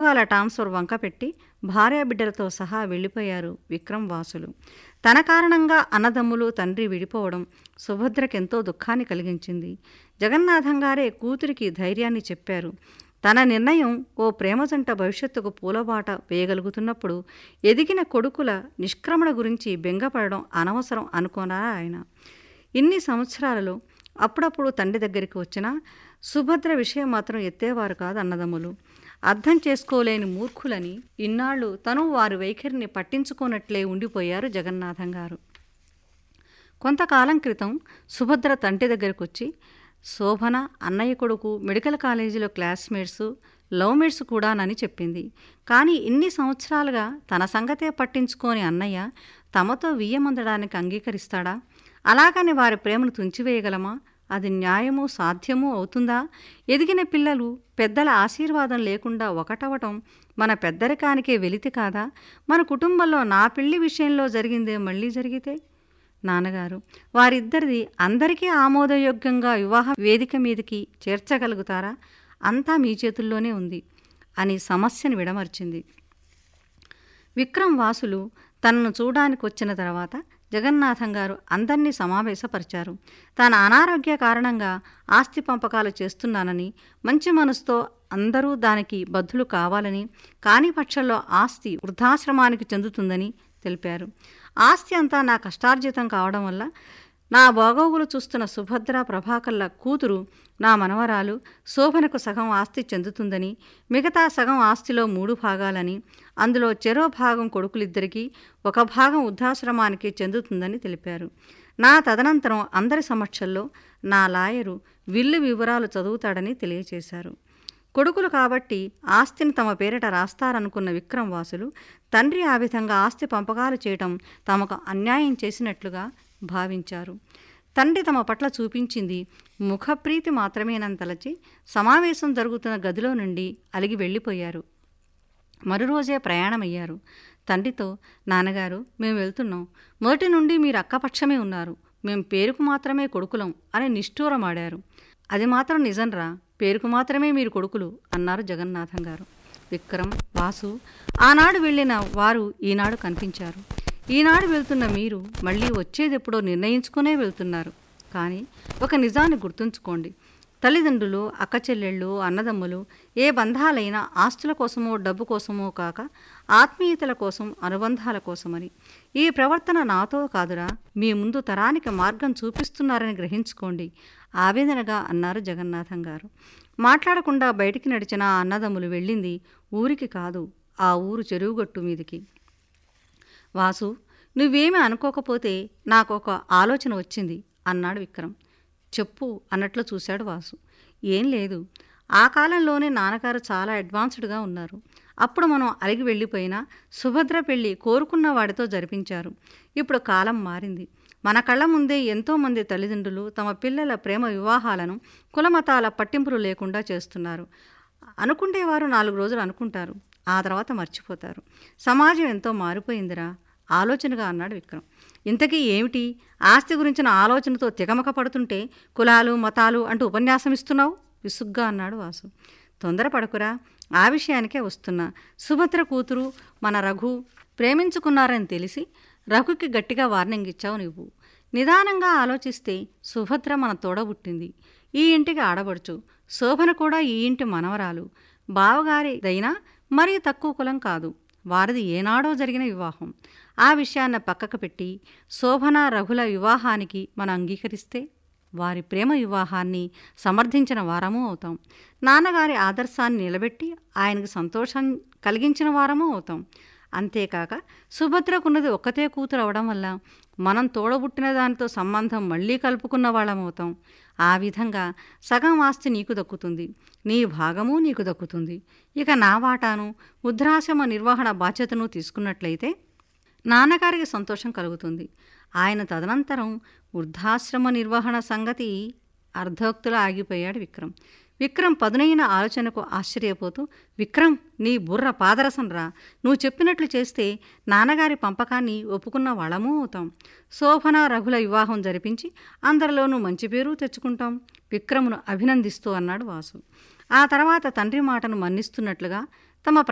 ఉద్యోగాల ట్రాన్స్ఫర్ వంకపెట్టి భార్యాబిడ్డలతో సహా వెళ్ళిపోయారు విక్రమ్ వాసులు తన కారణంగా అన్నదమ్ములు తండ్రి విడిపోవడం సుభద్రకెంతో దుఃఖాన్ని కలిగించింది జగన్నాథం గారే కూతురికి ధైర్యాన్ని చెప్పారు తన నిర్ణయం ఓ ప్రేమజంట భవిష్యత్తుకు పూలబాట వేయగలుగుతున్నప్పుడు ఎదిగిన కొడుకుల నిష్క్రమణ గురించి బెంగపడడం అనవసరం అనుకున్నారా ఆయన ఇన్ని సంవత్సరాలలో అప్పుడప్పుడు తండ్రి దగ్గరికి వచ్చినా సుభద్ర విషయం మాత్రం ఎత్తేవారు కాదు అన్నదమ్ములు అర్థం చేసుకోలేని మూర్ఖులని ఇన్నాళ్ళు తను వారి వైఖరిని పట్టించుకోనట్లే ఉండిపోయారు జగన్నాథం గారు కొంతకాలం క్రితం సుభద్ర తండ్రి దగ్గరకు వచ్చి శోభన అన్నయ్య కొడుకు మెడికల్ కాలేజీలో క్లాస్మేట్స్ లవ్ మేట్స్ కూడానని చెప్పింది కానీ ఇన్ని సంవత్సరాలుగా తన సంగతే పట్టించుకోని అన్నయ్య తమతో వియ్యమందడానికి అంగీకరిస్తాడా అలాగని వారి ప్రేమను తుంచివేయగలమా అది న్యాయము సాధ్యము అవుతుందా ఎదిగిన పిల్లలు పెద్దల ఆశీర్వాదం లేకుండా ఒకటవటం మన పెద్దరికానికే వెలితి కాదా మన కుటుంబంలో నా పెళ్లి విషయంలో జరిగిందే మళ్ళీ జరిగితే నాన్నగారు వారిద్దరిది అందరికీ ఆమోదయోగ్యంగా వివాహ వేదిక మీదకి చేర్చగలుగుతారా అంతా మీ చేతుల్లోనే ఉంది అని సమస్యను విడమర్చింది విక్రమ్ వాసులు తనను చూడడానికి వచ్చిన తర్వాత జగన్నాథం గారు అందరినీ సమావేశపరిచారు తన అనారోగ్య కారణంగా ఆస్తి పంపకాలు చేస్తున్నానని మంచి మనసుతో అందరూ దానికి బద్దులు కావాలని కాని పక్షంలో ఆస్తి వృద్ధాశ్రమానికి చెందుతుందని తెలిపారు ఆస్తి అంతా నా కష్టార్జితం కావడం వల్ల నా బాగోగులు చూస్తున్న సుభద్ర ప్రభాకర్ల కూతురు నా మనవరాలు శోభనకు సగం ఆస్తి చెందుతుందని మిగతా సగం ఆస్తిలో మూడు భాగాలని అందులో చెరో భాగం కొడుకులిద్దరికీ ఒక భాగం వృద్ధాశ్రమానికి చెందుతుందని తెలిపారు నా తదనంతరం అందరి సమక్షంలో నా లాయరు విల్లు వివరాలు చదువుతాడని తెలియజేశారు కొడుకులు కాబట్టి ఆస్తిని తమ పేరిట రాస్తారనుకున్న విక్రమ్ వాసులు తండ్రి ఆ విధంగా ఆస్తి పంపకాలు చేయటం తమకు అన్యాయం చేసినట్లుగా భావించారు తండ్రి తమ పట్ల చూపించింది ముఖప్రీతి మాత్రమేనంతలచి సమావేశం జరుగుతున్న గదిలో నుండి అలిగి వెళ్ళిపోయారు మరురోజే ప్రయాణమయ్యారు తండ్రితో నాన్నగారు మేము వెళ్తున్నాం మొదటి నుండి మీరు అక్కపక్షమే ఉన్నారు మేం పేరుకు మాత్రమే కొడుకులం అని నిష్ఠూరమాడారు అది మాత్రం నిజంరా పేరుకు మాత్రమే మీరు కొడుకులు అన్నారు జగన్నాథం గారు విక్రమ్ వాసు ఆనాడు వెళ్ళిన వారు ఈనాడు కనిపించారు ఈనాడు వెళ్తున్న మీరు మళ్ళీ వచ్చేదెప్పుడో నిర్ణయించుకునే వెళ్తున్నారు కానీ ఒక నిజాన్ని గుర్తుంచుకోండి తల్లిదండ్రులు అక్క చెల్లెళ్ళు అన్నదమ్ములు ఏ బంధాలైనా ఆస్తుల కోసమో డబ్బు కోసమో కాక ఆత్మీయతల కోసం అనుబంధాల కోసమని ఈ ప్రవర్తన నాతో కాదురా మీ ముందు తరానికి మార్గం చూపిస్తున్నారని గ్రహించుకోండి ఆవేదనగా అన్నారు జగన్నాథం గారు మాట్లాడకుండా బయటికి నడిచిన ఆ అన్నదమ్ములు వెళ్ళింది ఊరికి కాదు ఆ ఊరు చెరువుగట్టు మీదికి వాసు నువ్వేమీ అనుకోకపోతే నాకు ఒక ఆలోచన వచ్చింది అన్నాడు విక్రమ్ చెప్పు అన్నట్లు చూశాడు వాసు ఏం లేదు ఆ కాలంలోనే నాన్నగారు చాలా అడ్వాన్స్డ్గా ఉన్నారు అప్పుడు మనం అలిగి వెళ్ళిపోయినా సుభద్ర పెళ్లి కోరుకున్న వాడితో జరిపించారు ఇప్పుడు కాలం మారింది మన కళ్ళ ముందే ఎంతోమంది తల్లిదండ్రులు తమ పిల్లల ప్రేమ వివాహాలను కులమతాల పట్టింపులు లేకుండా చేస్తున్నారు అనుకుంటేవారు నాలుగు రోజులు అనుకుంటారు ఆ తర్వాత మర్చిపోతారు సమాజం ఎంతో మారిపోయిందిరా ఆలోచనగా అన్నాడు విక్రమ్ ఇంతకీ ఏమిటి ఆస్తి గురించిన ఆలోచనతో తికమక పడుతుంటే కులాలు మతాలు అంటూ ఉపన్యాసం ఇస్తున్నావు విసుగ్గా అన్నాడు వాసు తొందరపడకురా ఆ విషయానికే వస్తున్నా సుభద్ర కూతురు మన రఘు ప్రేమించుకున్నారని తెలిసి రఘుకి గట్టిగా వార్నింగ్ ఇచ్చావు నువ్వు నిదానంగా ఆలోచిస్తే సుభద్ర మన తోడబుట్టింది ఈ ఇంటికి ఆడబడుచు శోభన కూడా ఈ ఇంటి మనవరాలు బావగారిదైనా మరీ తక్కువ కులం కాదు వారిది ఏనాడో జరిగిన వివాహం ఆ విషయాన్ని పక్కకు పెట్టి శోభన రఘుల వివాహానికి మనం అంగీకరిస్తే వారి ప్రేమ వివాహాన్ని సమర్థించిన వారము అవుతాం నాన్నగారి ఆదర్శాన్ని నిలబెట్టి ఆయనకు సంతోషం కలిగించిన వారము అవుతాం అంతేకాక సుభద్రకున్నది ఒక్కతే కూతురు అవడం వల్ల మనం తోడబుట్టిన దానితో సంబంధం మళ్ళీ కలుపుకున్న వాళ్ళం అవుతాం ఆ విధంగా సగం ఆస్తి నీకు దక్కుతుంది నీ భాగము నీకు దక్కుతుంది ఇక నా వాటాను వృద్ధాశ్రమ నిర్వహణ బాధ్యతను తీసుకున్నట్లయితే నాన్నగారికి సంతోషం కలుగుతుంది ఆయన తదనంతరం వృద్ధాశ్రమ నిర్వహణ సంగతి అర్ధోక్తులా ఆగిపోయాడు విక్రమ్ విక్రమ్ పదునైన ఆలోచనకు ఆశ్చర్యపోతూ విక్రమ్ నీ బుర్ర పాదరసం రా నువ్వు చెప్పినట్లు చేస్తే నాన్నగారి పంపకాన్ని ఒప్పుకున్న వాళ్ళమూ అవుతాం శోభన రఘుల వివాహం జరిపించి అందరిలోనూ మంచి పేరు తెచ్చుకుంటాం విక్రమును అభినందిస్తూ అన్నాడు వాసు ఆ తర్వాత తండ్రి మాటను మన్నిస్తున్నట్లుగా తమ